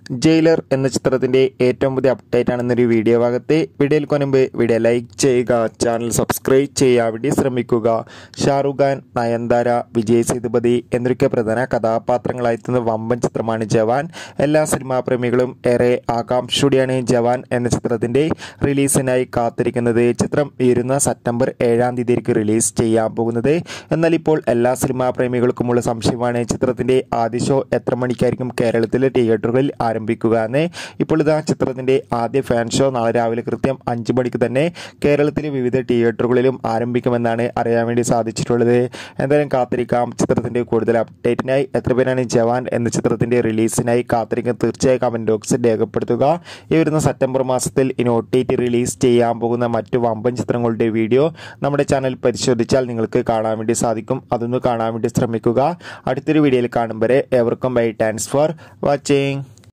jailer എന്ന ചിത്രത്തിന്റെ ഏറ്റവും പുതിയ അപ്ഡേറ്റ് ആണെന്നൊരു വീഡിയോ ഭാഗത്തെ വീഡിയോയിൽ കൊനുമ്പ് വീഡിയോ ലൈക്ക് ചെയ്യുക ചാനൽ സബ്സ്ക്രൈബ് ചെയ്യാൻ വേണ്ടി ശ്രമിക്കുക ഷാറുഖ് ഖാൻ നയൻതാര വിജയ് സേതുപതി എന്നൊക്കെ പ്രധാന കഥാപാത്രങ്ങളായെത്തുന്ന വമ്പൻ ചിത്രമാണ് ജവാൻ എല്ലാ സിനിമാ പ്രേമികളും ഏറെ ആകാംക്ഷയോടെയാണ് ജവാൻ എന്ന ചിത്രത്തിന്റെ റിലീസിനായി കാത്തിരിക്കുന്നത് ചിത്രം വരുന്ന സെപ്റ്റംബർ ഏഴാം തീയതിക്ക് റിലീസ് ചെയ്യാൻ പോകുന്നത് എന്നാൽ ഇപ്പോൾ എല്ലാ സിനിമാ പ്രേമികൾക്കുമുള്ള സംശയമാണ് ചിത്രത്തിന്റെ ആദ്യ ഷോ എത്ര മണിക്കായിരിക്കും കേരളത്തിലെ തിയേറ്ററുകളിൽ ആരംഭിക്കുക എന്ന് ഇപ്പോൾ ഇതാ ചിത്രത്തിന്റെ ആദ്യ ഫാൻ ഷോ നാളെ രാവിലെ കൃത്യം അഞ്ച് മണിക്ക് തന്നെ കേരളത്തിലെ വിവിധ തിയേറ്ററുകളിലും ആരംഭിക്കുമെന്നാണ് അറിയാൻ വേണ്ടി സാധിച്ചിട്ടുള്ളത് എന്തായാലും കാത്തിരിക്കാം ചിത്രത്തിന്റെ കൂടുതൽ അപ്ഡേറ്റിനായി എത്ര പേരാണ് ജവാൻ എന്ന ചിത്രത്തിന്റെ റിലീസിനായി കാത്തിരിക്കുന്നത് തീർച്ചയായും കമന്റ് ബോക്സിൽ രേഖപ്പെടുത്തുക ഈ വരുന്ന സെപ്റ്റംബർ മാസത്തിൽ ഇനി ഒ ടി ടി റിലീസ് ചെയ്യാൻ പോകുന്ന മറ്റു വമ്പൻ ചിത്രങ്ങളുടെ വീഡിയോ നമ്മുടെ ചാനൽ പരിശോധിച്ചാൽ നിങ്ങൾക്ക് കാണാൻ വേണ്ടി സാധിക്കും അതൊന്ന് കാണാൻ വേണ്ടി ശ്രമിക്കുക അടുത്തൊരു വീഡിയോയിൽ കാണും വരെ ഏവർക്കും ബൈ താങ്ക്സ് ഫോർ വാച്ചിങ്